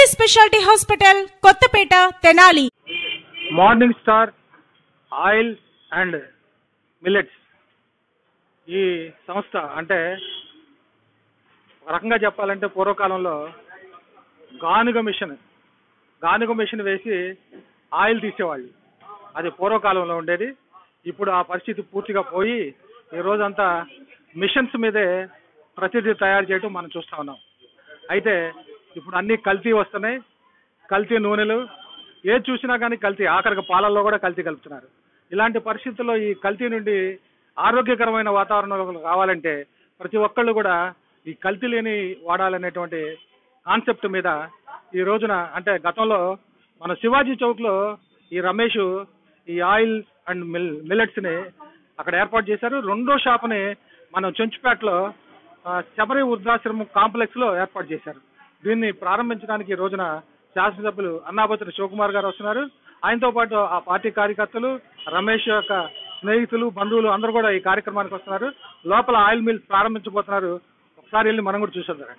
speciality hospital Kothapeta Tenali morning star oil and millets ఈ సంస్థ అంటే ఒక రకంగా చెప్పాలంటే పూర్వకాలంలో గానుగ మిషన్ గానుగ మిషన్ వేసి ఆయిల్ తీసేవాళ్ళు అది పూర్వకాలంలో ఉండేది ఇప్పుడు ఆ పరిస్థితి పూర్తిగా పోయి ఈ రోజంతా మిషన్స్ మీదే ప్రతిదీ తయారు చేయడం మనం చూస్తా ఉన్నాం అయితే ఇప్పుడు అన్ని కల్తీ వస్తున్నాయి కల్తీ నూనెలు ఏది చూసినా కానీ కల్తీ ఆఖరికి పాలల్లో కూడా కల్తీ కలుపుతున్నారు ఇలాంటి పరిస్థితుల్లో ఈ కల్తీ నుండి ఆరోగ్యకరమైన వాతావరణం రావాలంటే ప్రతి ఒక్కళ్ళు కూడా ఈ కల్తీ లేని వాడాలనేటువంటి కాన్సెప్ట్ మీద ఈ రోజున అంటే గతంలో మన శివాజీ చౌక్ లో ఈ రమేష్ ఈ ఆయిల్ అండ్ మిల్ మిల్లెట్స్ ని అక్కడ ఏర్పాటు చేశారు రెండో షాప్ని మనం చెంచుపేటలో ఆ, శబరి వృద్ధాశ్రమం కాంప్లెక్స్ లో ఏర్పాటు చేశారు దీన్ని ప్రారంభించడానికి ఈ రోజున శాసనసభ్యులు అన్నాపత్రి శివకుమార్ గారు వస్తున్నారు ఆయనతో పాటు ఆ పార్టీ కార్యకర్తలు రమేష్ యొక్క స్నేహితులు బంధువులు అందరూ కూడా ఈ కార్యక్రమానికి వస్తున్నారు లోపల ఆయిల్ మిల్ ప్రారంభించబోతున్నారు ఒకసారి వెళ్ళి మనం కూడా చూసేద్దాం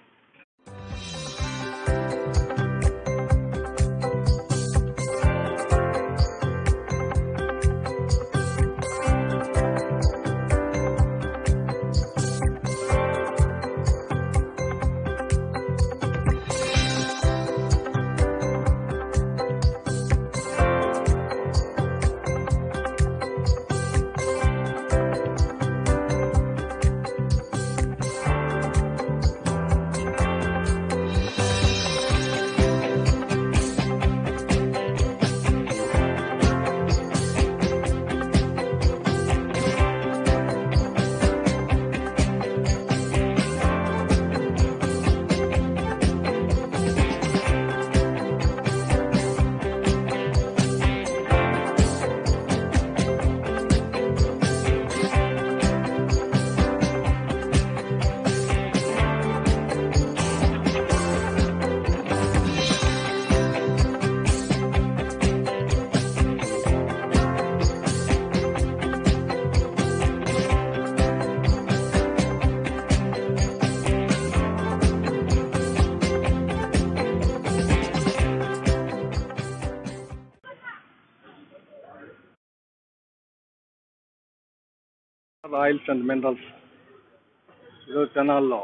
ఆయిల్స్ అండ్ మినరల్స్ ఈరోజు తెనాల్లో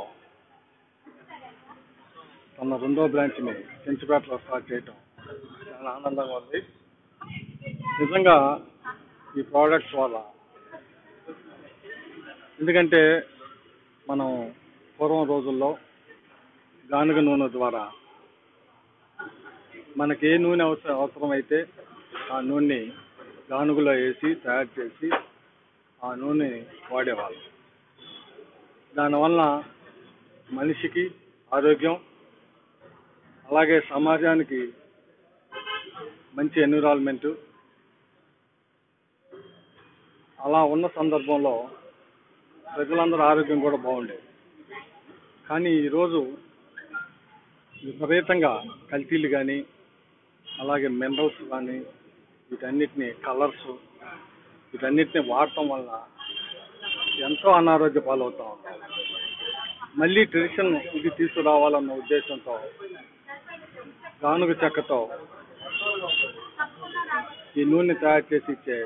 తన రెండో బ్రాంచ్ని చెంచుపేటలో స్టార్ట్ చేయటం చాలా ఆనందంగా ఉంది నిజంగా ఈ ప్రోడక్ట్స్ వల్ల ఎందుకంటే మనం పూర్వం రోజుల్లో గానుగ నూనె ద్వారా మనకి ఏ నూనె అవసరం అవసరమైతే ఆ నూనెని గానుగలో వేసి తయారు చేసి ఆ నూనె వాడేవాళ్ళం దానివల్ల మనిషికి ఆరోగ్యం అలాగే సమాజానికి మంచి ఎన్విరాన్మెంట్ అలా ఉన్న సందర్భంలో ప్రజలందరూ ఆరోగ్యం కూడా బాగుండేది కానీ ఈరోజు విపరీతంగా కల్తీలు కానీ అలాగే మినరల్స్ కానీ వీటన్నిటిని కలర్స్ వీటన్నిటిని వాడటం వల్ల ఎంతో అనారోగ్య పాలవుతా ఉంటాం మళ్ళీ ట్రెడిషన్ ఇది తీసుకురావాలన్న ఉద్దేశంతో గానుగ చెక్కతో ఈ నూనె తయారు చేసి ఇచ్చే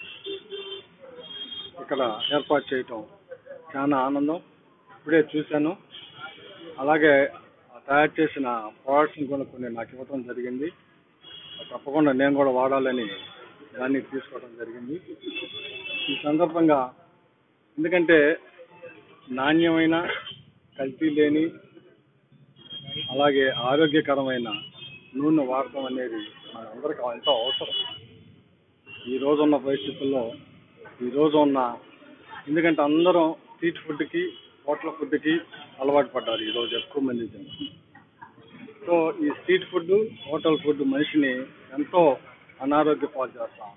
ఇక్కడ ఏర్పాటు చేయటం చాలా ఆనందం ఇప్పుడే చూశాను అలాగే ఆ తయారు చేసిన ప్రోడక్ట్స్ని కూడా కొన్ని నాకు ఇవ్వటం జరిగింది తప్పకుండా నేను కూడా వాడాలని దాన్ని తీసుకోవడం జరిగింది ఈ సందర్భంగా ఎందుకంటే నాణ్యమైన కల్తీ లేని అలాగే ఆరోగ్యకరమైన నూనె వాడటం అనేది మనందరికీ ఎంతో అవసరం ఈ రోజు ఉన్న పరిస్థితుల్లో ఈ రోజు ఉన్న ఎందుకంటే అందరం స్ట్రీట్ ఫుడ్కి హోటల్ ఫుడ్కి అలవాటు పడ్డారు ఈ రోజు ఎక్కువ మంది జనం సో ఈ స్ట్రీట్ ఫుడ్ హోటల్ ఫుడ్ మనిషిని ఎంతో అనారోగ్య పాలు చేస్తాం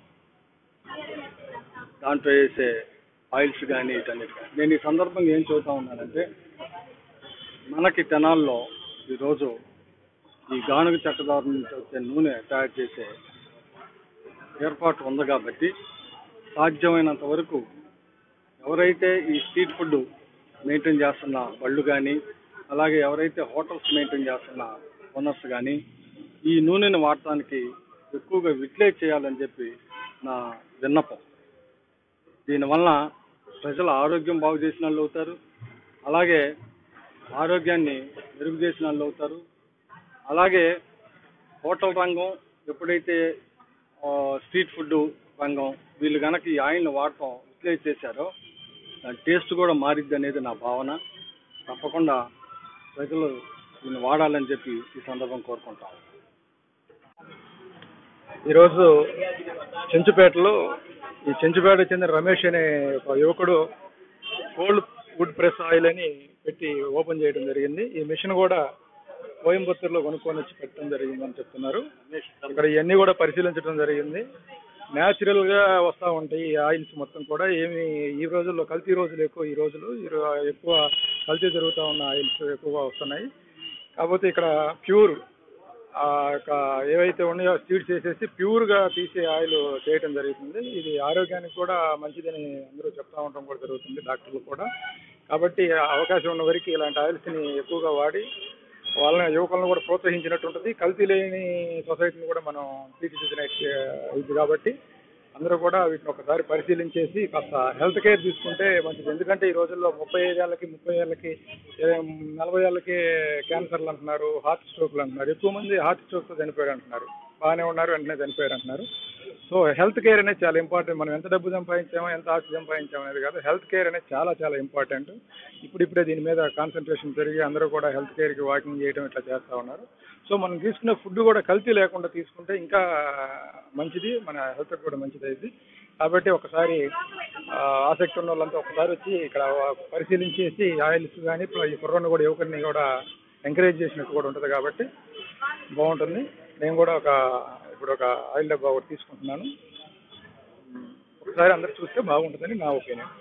దాంట్లో వేసే ఆయిల్స్ కానీ వీటన్నిటి కానీ నేను ఈ సందర్భంగా ఏం చెబుతా ఉన్నానంటే మనకి తెనాల్లో ఈరోజు ఈ గానుగ చెక్కదారు నుంచి వచ్చే నూనె తయారు చేసే ఏర్పాటు ఉంది కాబట్టి సాధ్యమైనంత వరకు ఎవరైతే ఈ స్ట్రీట్ ఫుడ్ మెయింటైన్ చేస్తున్న బళ్ళు కానీ అలాగే ఎవరైతే హోటల్స్ మెయింటైన్ చేస్తున్న ఓనర్స్ కానీ ఈ నూనెని వాడటానికి ఎక్కువగా యూటిలైజ్ చేయాలని చెప్పి నా విన్నపం దీనివల్ల ప్రజల ఆరోగ్యం బాగు చేసిన వాళ్ళు అవుతారు అలాగే ఆరోగ్యాన్ని మెరుగు చేసిన వాళ్ళు అవుతారు అలాగే హోటల్ రంగం ఎప్పుడైతే ఆ, స్ట్రీట్ ఫుడ్ రంగం వీళ్ళు కనుక ఈ ఆయిల్ని వాడటం యూటిలైజ్ చేశారో దాని టేస్ట్ కూడా మారిద్ది అనేది నా భావన తప్పకుండా ప్రజలు దీన్ని వాడాలని చెప్పి ఈ సందర్భం కోరుకుంటాం ఈరోజు చెంచుపేటలో ఈ చెంచుపేట చెందిన రమేష్ అనే ఒక యువకుడు కోల్డ్ వుడ్ ప్రెస్ ఆయిల్ అని పెట్టి ఓపెన్ చేయడం జరిగింది ఈ మిషన్ కూడా కోయంబత్తూరులో కొనుక్కొని వచ్చి పెట్టడం జరిగిందని చెప్తున్నారు ఇక్కడ ఇవన్నీ కూడా పరిశీలించడం జరిగింది న్యాచురల్ గా వస్తూ ఉంటాయి ఈ ఆయిల్స్ మొత్తం కూడా ఏమి ఈ రోజుల్లో కల్తీ రోజులు ఎక్కువ ఈ రోజులు ఈ రో- ఎక్కువ కల్తీ జరుగుతూ ఉన్న ఆయిల్స్ ఎక్కువగా వస్తున్నాయి కాకపోతే ఇక్కడ ప్యూర్ ఆ యొక్క ఏవైతే ఉన్నాయో సీడ్స్ వేసేసి ప్యూర్ గా తీసే ఆయిల్ చేయటం జరుగుతుంది ఇది ఆరోగ్యానికి కూడా మంచిదని అందరూ చెప్తా ఉండటం కూడా జరుగుతుంది డాక్టర్లు కూడా కాబట్టి అవకాశం ఉన్న వరకు ఇలాంటి ఆయిల్స్ ని ఎక్కువగా వాడి వాళ్ళని యువకులను కూడా ప్రోత్సహించినట్టు ఉంటుంది కల్తీ లేని సొసైటీని కూడా మనం తీర్చిదిద్దిన ఇది కాబట్టి అందరూ కూడా వీటిని ఒకసారి పరిశీలించేసి కాస్త హెల్త్ కేర్ తీసుకుంటే మంచిది ఎందుకంటే ఈ రోజుల్లో ముప్పై ఐదు ఏళ్ళకి ముప్పై ఏళ్ళకి ఏ- నలభై ఏళ్ళకి క్యాన్సర్లు అంటున్నారు హార్ట్ స్ట్రోక్లు అంటున్నారు ఎక్కువ మంది హార్ట్ స్ట్రోక్తో చనిపోయారు అంటున్నారు బాగానే ఉన్నారు వెంటనే చనిపోయారు అంటున్నారు సో హెల్త్ కేర్ అనేది చాలా ఇంపార్టెంట్ మనం ఎంత డబ్బు సంపాదించామో ఎంత ఆస్తి సంపాదించామో అనేది కాదు హెల్త్ కేర్ అనేది చాలా చాలా ఇంపార్టెంట్ ఇప్పుడిప్పుడే దీని మీద కాన్సన్ట్రేషన్ పెరిగి అందరూ కూడా హెల్త్ కేర్కి వాకింగ్ చేయడం ఇట్లా చేస్తూ ఉన్నారు సో మనం తీసుకునే ఫుడ్ కూడా కల్తీ లేకుండా తీసుకుంటే ఇంకా మంచిది మన హెల్త్ కూడా మంచిది అయింది కాబట్టి ఒకసారి ఆ, ఆసక్తి ఉన్న వాళ్ళంతా ఒకసారి వచ్చి ఇక్కడ పరిశీలించేసి ఆయిల్స్ కానీ ఈ కుర్రను కూడా యువకుడిని కూడా ఎంకరేజ్ చేసినట్టు కూడా ఉంటుంది కాబట్టి బాగుంటుంది నేను కూడా ఒక ఇప్పుడు ఒక ఆయిల్ డబ్బా ఒకటి తీసుకుంటున్నాను ఒకసారి అందరు చూస్తే బాగుంటుందని నా opinion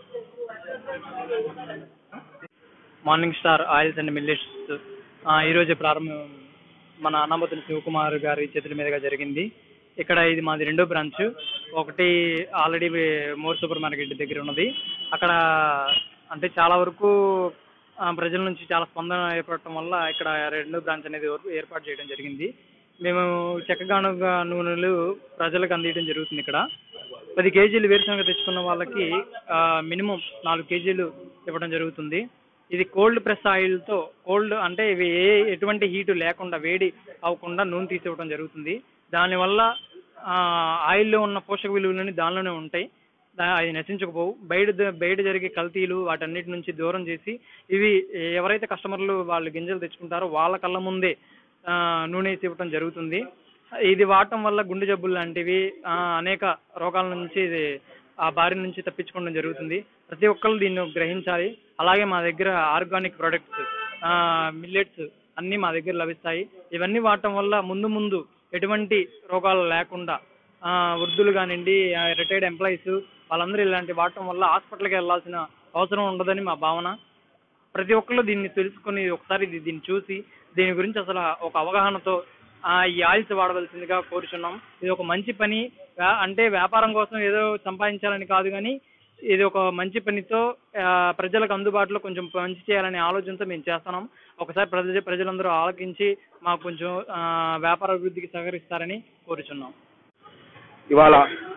morning star oils and millets ఈరోజు ప్రారంభం మన అన్నమతుని శివకుమార్ గారి చేతుల మీదుగా జరిగింది ఇక్కడ ఇది మాది రెండో బ్రాంచ్ ఒకటి ఆల్రెడీ మోర్ సూపర్ మార్కెట్ దగ్గర ఉన్నది అక్కడ అంటే చాలా వరకు ఆ, ప్రజల నుంచి చాలా స్పందన ఏర్పడటం వల్ల ఇక్కడ రెండో బ్రాంచ్ అనేది ఏర్ప- ఏర్పాటు చేయడం జరిగింది మేము చెక్కగానుగ నూనెలు ప్రజలకు అందించడం జరుగుతుంది ఇక్కడ పది కేజీలు వేరుశనగ తెచ్చుకున్న వాళ్ళకి మినిమం నాలుగు కేజీలు ఇవ్వడం జరుగుతుంది ఇది కోల్డ్ ప్రెస్ ఆయిల్తో కోల్డ్ అంటే ఇవి ఏ ఎటువంటి హీటు లేకుండా వేడి అవ్వకుండా నూనె తీసి ఇవ్వడం జరుగుతుంది దానివల్ల ఆ, ఆయిల్లో ఉన్న పోషక విలువలని దానిలోనే ఉంటాయి దా- అది నశించకపోవు బయట ద- బయట జరిగే కల్తీలు వాటన్నిటి నుంచి దూరం చేసి ఇవి ఎవరైతే కస్టమర్లు వాళ్ళు గింజలు తెచ్చుకుంటారో వాళ్ళ కళ్ళ ముందే ఆ, నూనె వేసి ఇవ్వడం జరుగుతుంది ఇది వాడటం వల్ల గుండె జబ్బులు లాంటివి ఆ, అనేక రోగాల నుంచి ఇది ఆ బారి నుంచి తప్పించుకోవడం జరుగుతుంది ప్రతి ఒక్కరు దీన్ని గ్రహించాలి అలాగే మా దగ్గర ఆర్గానిక్ ప్రొడక్ట్స్ మిల్లెట్స్ అన్నీ మా దగ్గర లభిస్తాయి ఇవన్నీ వాడటం వల్ల ముందు ముందు ఎటువంటి రోగాలు లేకుండా ఆ, వృద్ధులు కానివ్వండి రిటైర్డ్ ఎంప్లాయీస్ వాళ్ళందరూ ఇలాంటి వాడటం వల్ల హాస్పిటల్కి వెళ్ళాల్సిన అవసరం ఉండదని మా భావన ప్రతి ఒక్కళ్ళు దీన్ని తెలుసుకొని ఒకసారి ఇది- దీన్ని చూసి దీని గురించి అసలు ఒక అవగాహనతో ఆ, ఈ ఆయిల్స్ వాడవలసిందిగా కోరుచున్నాం ఇది ఒక మంచి పని వ్యా- అంటే వ్యాపారం కోసం ఏదో సంపాదించాలని కాదు కానీ ఇది ఒక మంచి పనితో ఆ, ప్రజలకు అందుబాటులో కొంచెం మంచి చేయాలనే ఆలోచనతో మేము చేస్తున్నాం ఒకసారి ప్రజ ప్రజలందరూ ఆలకించి మాకు కొంచెం ఆ, వ్యాపార అభివృద్ధికి సహకరిస్తారని కోరుచున్నాం ఇవాళ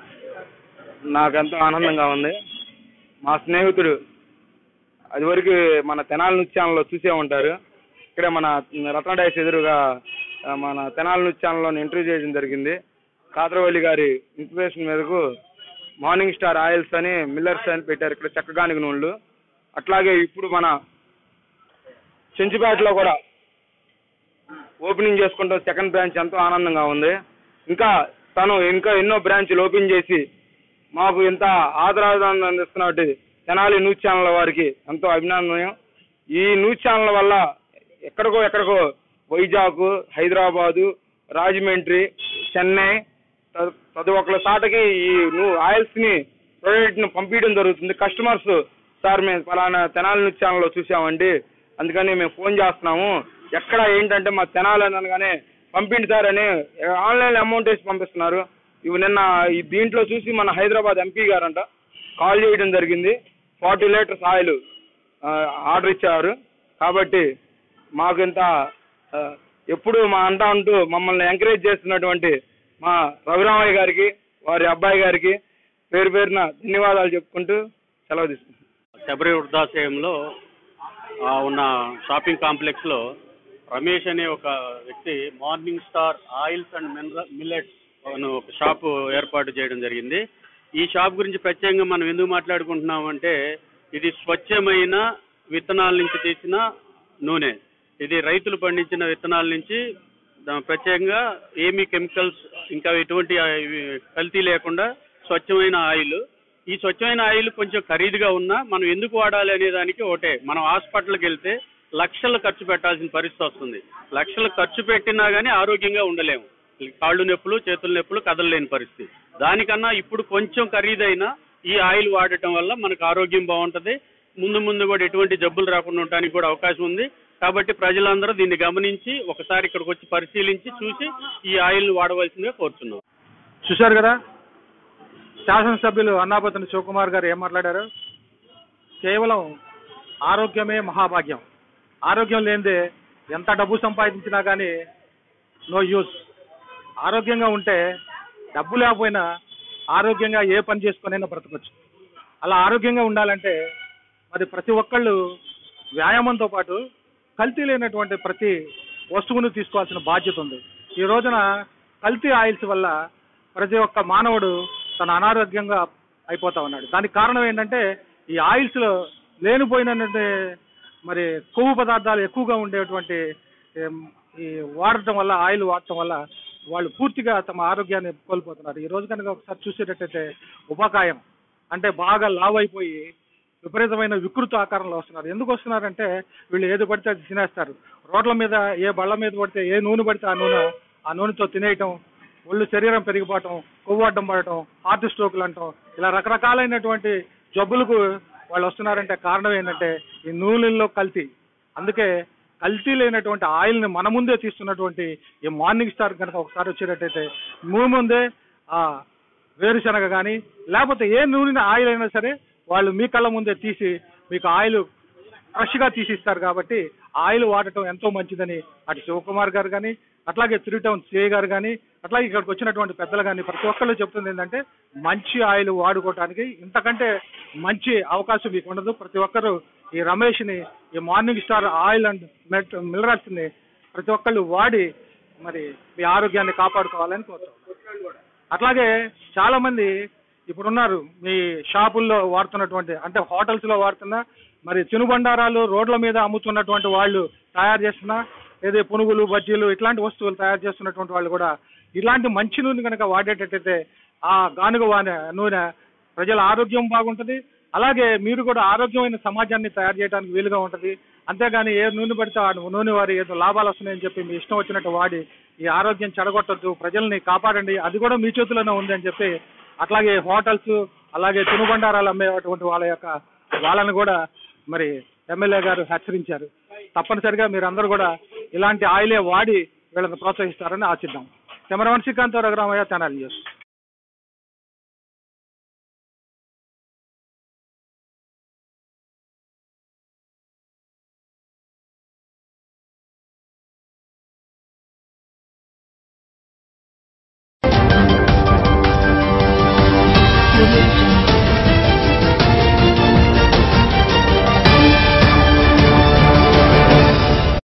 నాకెంతో ఆనందంగా ఉంది మా స్నేహితుడు అది వరకు మన తెనాలి నృత్యాలలో చూసే ఉంటారు ఇక్కడ మన రత్న డైస్ ఎదురుగా ఆ, మన తెనాలి నృత్యాలలో ఇంటర్వ్యూ చేయడం జరిగింది కాతరవల్లి గారి ఇన్స్పిరేషన్ మేరకు మార్నింగ్ స్టార్ ఆయిల్స్ అని మిల్లర్స్ అని పెట్టారు ఇక్కడ చెక్కగానికి నూనెలు అట్లాగే ఇప్పుడు మన చెంచుపేటలో కూడా ఓపెనింగ్ చేసుకుంటాం సెకండ్ బ్రాంచ్ ఎంతో ఆనందంగా ఉంది ఇంకా తను ఇంకా ఎన్నో బ్రాంచ్లు ఓపెన్ చేసి మాకు ఇంత ఆదరాదాన్ని అందిస్తున్నట్టు తెనాలి న్యూస్ ఛానల్ వారికి ఎంతో అభినందనం ఈ న్యూస్ ఛానల్ వల్ల ఎక్కడికో ఎక్కడికో వైజాగ్ హైదరాబాదు రాజమండ్రి చెన్నై తదు- ప్రతి ఒక్కరి సాటకి ఈ ను- ఆయిల్స్ ని ప్రోడక్ట్ ని పంపించడం జరుగుతుంది కస్టమర్స్ సార్ మేము ఫలానా తెనాలి న్యూస్ ఛానల్లో చూసామండి అందుకని మేము ఫోన్ చేస్తున్నాము ఎక్కడ ఏంటంటే మా తెనాలి అని అనగానే పంపిండి సార్ అని ఆన్లైన్ అమౌంట్ వేసి పంపిస్తున్నారు ఇవి నిన్న ఈ దీంట్లో చూసి మన హైదరాబాద్ ఎంపీ గారంట కాల్ చేయడం జరిగింది ఫార్టీ లీటర్స్ ఆయిల్ ఆర్డర్ ఇచ్చారు కాబట్టి మాకు ఇంత ఆ, ఎప్పుడు మా అంటా ఉంటూ మమ్మల్ని ఎంకరేజ్ చేస్తున్నటువంటి మా రఘురామయ్య గారికి వారి అబ్బాయి గారికి పేరు పేరున ధన్యవాదాలు చెప్పుకుంటూ సెలవు తీసుకుంటాం శబరి వృద్ధాశ్రయంలో ఆ, ఉన్న షాపింగ్ కాంప్లెక్స్ లో రమేష్ అనే ఒక వ్యక్తి morning star oils and mineral millets అను ఒక షాప్ ఏర్పాటు చేయడం జరిగింది ఈ షాప్ గురించి ప్రత్యేకంగా మనం ఎందుకు మాట్లాడుకుంటున్నాం అంటే ఇది స్వచ్ఛమైన విత్తనాల నుంచి తీసిన నూనె ఇది రైతులు పండించిన విత్తనాల నుంచి దా- ప్రత్యేకంగా ఏమీ కెమికల్స్ ఇంకా ఎటువంటి ఆ, ఇవి కల్తీ లేకుండా స్వచ్ఛమైన ఆయిల్ ఈ స్వచ్ఛమైన ఆయిల్ కొంచెం ఖరీదుగా ఉన్నా మనం ఎందుకు వాడాలి అనే దానికి ఒకటే మనం హాస్పిటల్కి వెళ్తే లక్షలు ఖర్చు పెట్టాల్సిన పరిస్థితి వస్తుంది లక్షలు ఖర్చు పెట్టినా కానీ ఆరోగ్యంగా ఉండలేము కాళ్ళు నొప్పులు చేతుల నొప్పులు కదలలేని పరిస్థితి దానికన్నా ఇప్పుడు కొంచెం ఖరీదైన ఈ ఆయిల్ వాడటం వల్ల మనకు ఆరోగ్యం బాగుంటది ముందు ముందు కూడా ఎటువంటి జబ్బులు రాకుండా ఉండడానికి కూడా అవకాశం ఉంది కాబట్టి ప్రజలందరూ దీన్ని గమనించి ఒకసారి ఇక్కడికి వచ్చి పరిశీలించి చూసి ఈ ఆయిల్ వాడవలసిందిగా కోరుతున్నాం చూశారు కదా శాసనసభ్యులు అన్నాపతిని శివకుమార్ గారు ఏం మాట్లాడారు కేవలం ఆరోగ్యమే మహాభాగ్యం ఆరోగ్యం లేనిదే ఎంత డబ్బు సంపాదించినా కానీ నో యూస్ ఆరోగ్యంగా ఉంటే డబ్బు లేకపోయినా ఆరోగ్యంగా ఏ పని చేసుకునైనా బ్రతకొచ్చు అలా ఆరోగ్యంగా ఉండాలంటే మరి ప్రతి ఒక్కళ్ళు వ్యాయామంతో పాటు కల్తీ లేనటువంటి ప్రతి వస్తువును తీసుకోవాల్సిన బాధ్యత ఉంది ఈ రోజున కల్తీ ఆయిల్స్ వల్ల ప్రతి ఒక్క మానవుడు తన అనారోగ్యంగా అయిపోతా ఉన్నాడు దానికి కారణం ఏంటంటే ఈ ఆయిల్స్ లో లేనిపోయినటువంటి మరి కొవ్వు పదార్థాలు ఎక్కువగా ఉండేటువంటి ఏం, ఈ వాడటం వల్ల ఆయిల్ వాడటం వల్ల వాళ్ళు పూర్తిగా తమ ఆరోగ్యాన్ని కోల్పోతున్నారు ఈ రోజు కనుక ఒకసారి చూసేటట్టయితే ఉపకాయం అంటే బాగా లావ్ అయిపోయి విపరీతమైన వికృత ఆకారంలో వస్తున్నారు ఎందుకు వస్తున్నారంటే వీళ్ళు ఏది పడితే అది తినేస్తారు రోడ్ల మీద ఏ బళ్ళ మీద పడితే ఏ నూనె పడితే ఆ నూనె ఆ నూనెతో తినేయటం ఒళ్ళు శరీరం పెరిగిపోవటం కొవ్వు అడ్డం పడటం హార్ట్ స్ట్రోక్లు అంటాం ఇలా రకరకాలైనటువంటి జబ్బులకు వాళ్ళు వస్తున్నారంటే కారణం ఏంటంటే ఈ నూనెల్లో కల్తీ అందుకే కల్తీ లేనటువంటి ఆయిల్ ని మన ముందే తీస్తున్నటువంటి ఈ మార్నింగ్ స్టార్ కనుక ఒకసారి వచ్చేటట్టయితే మీ ముందే ఆ వేరుశనగ కానీ లేకపోతే ఏ నూనె ఆయిల్ అయినా సరే వాళ్ళు మీ కళ్ళ ముందే తీసి మీకు ఆయిల్ ఫ్రెష్ గా తీసిస్తారు కాబట్టి ఆయిల్ వాడటం ఎంతో మంచిదని అటు శివకుమార్ గారు కానీ అట్లాగే త్రీ టౌన్ సిఐ గారు కానీ అట్లాగే ఇక్కడికి వచ్చినటువంటి పెద్దలు కానీ ప్రతి ఒక్కళ్ళు చెప్తుంది ఏంటంటే మంచి ఆయిల్ వాడుకోవటానికి ఇంతకంటే మంచి అవకాశం మీకు ఉండదు ప్రతి ఒక్కరు ఈ రమేష్ ని ఈ morning star oil and met minerals ని ప్రతి ఒక్కళ్ళు వాడి మరి మీ ఆరోగ్యాన్ని కాపాడుకోవాలని కోరుతాం అట్లాగే చాలా మంది ఇప్పుడు ఉన్నారు మీ షాపుల్లో వాడుతున్నటువంటి అంటే హోటల్స్ లో వాడుతున్నా మరి తినుబండారాలు రోడ్ల మీద అమ్ముతున్నటువంటి వాళ్ళు తయారు చేస్తున్నా ఏదో పునుగులు బజ్జీలు ఇట్లాంటి వస్తువులు తయారు చేస్తున్నటువంటి వాళ్ళు కూడా ఇలాంటి మంచి నూనె కనుక వాడేటట్టయితే ఆ గానుగ వాన నూనె ప్రజల ఆరోగ్యం బాగుంటది అలాగే మీరు కూడా ఆరోగ్యమైన సమాజాన్ని తయారు చేయడానికి వీలుగా ఉంటది అంతేగాని ఏ నూనె పడితే ఆ నూనె వారి ఏదో లాభాలు వస్తున్నాయని చెప్పి మీ ఇష్టం వచ్చినట్టు వాడి ఈ ఆరోగ్యం చెడగొట్టద్దు ప్రజల్ని కాపాడండి అది కూడా మీ చేతిలోనే ఉంది అని చెప్పి అట్లాగే హోటల్స్ అలాగే తినుబండారాలు అమ్మేటువంటి వాళ్ళ యొక్క వాళ్ళని కూడా మరి ఎమ్మెల్యే గారు హెచ్చరించారు తప్పనిసరిగా మీరందరూ కూడా ఇలాంటి ఆయిలే వాడి వీళ్ళని ప్రోత్సహిస్తారని ఆశిద్దాం కెమెరామన్ శ్రీకాంత్ రఘురామయ్య తెనాలి న్యూస్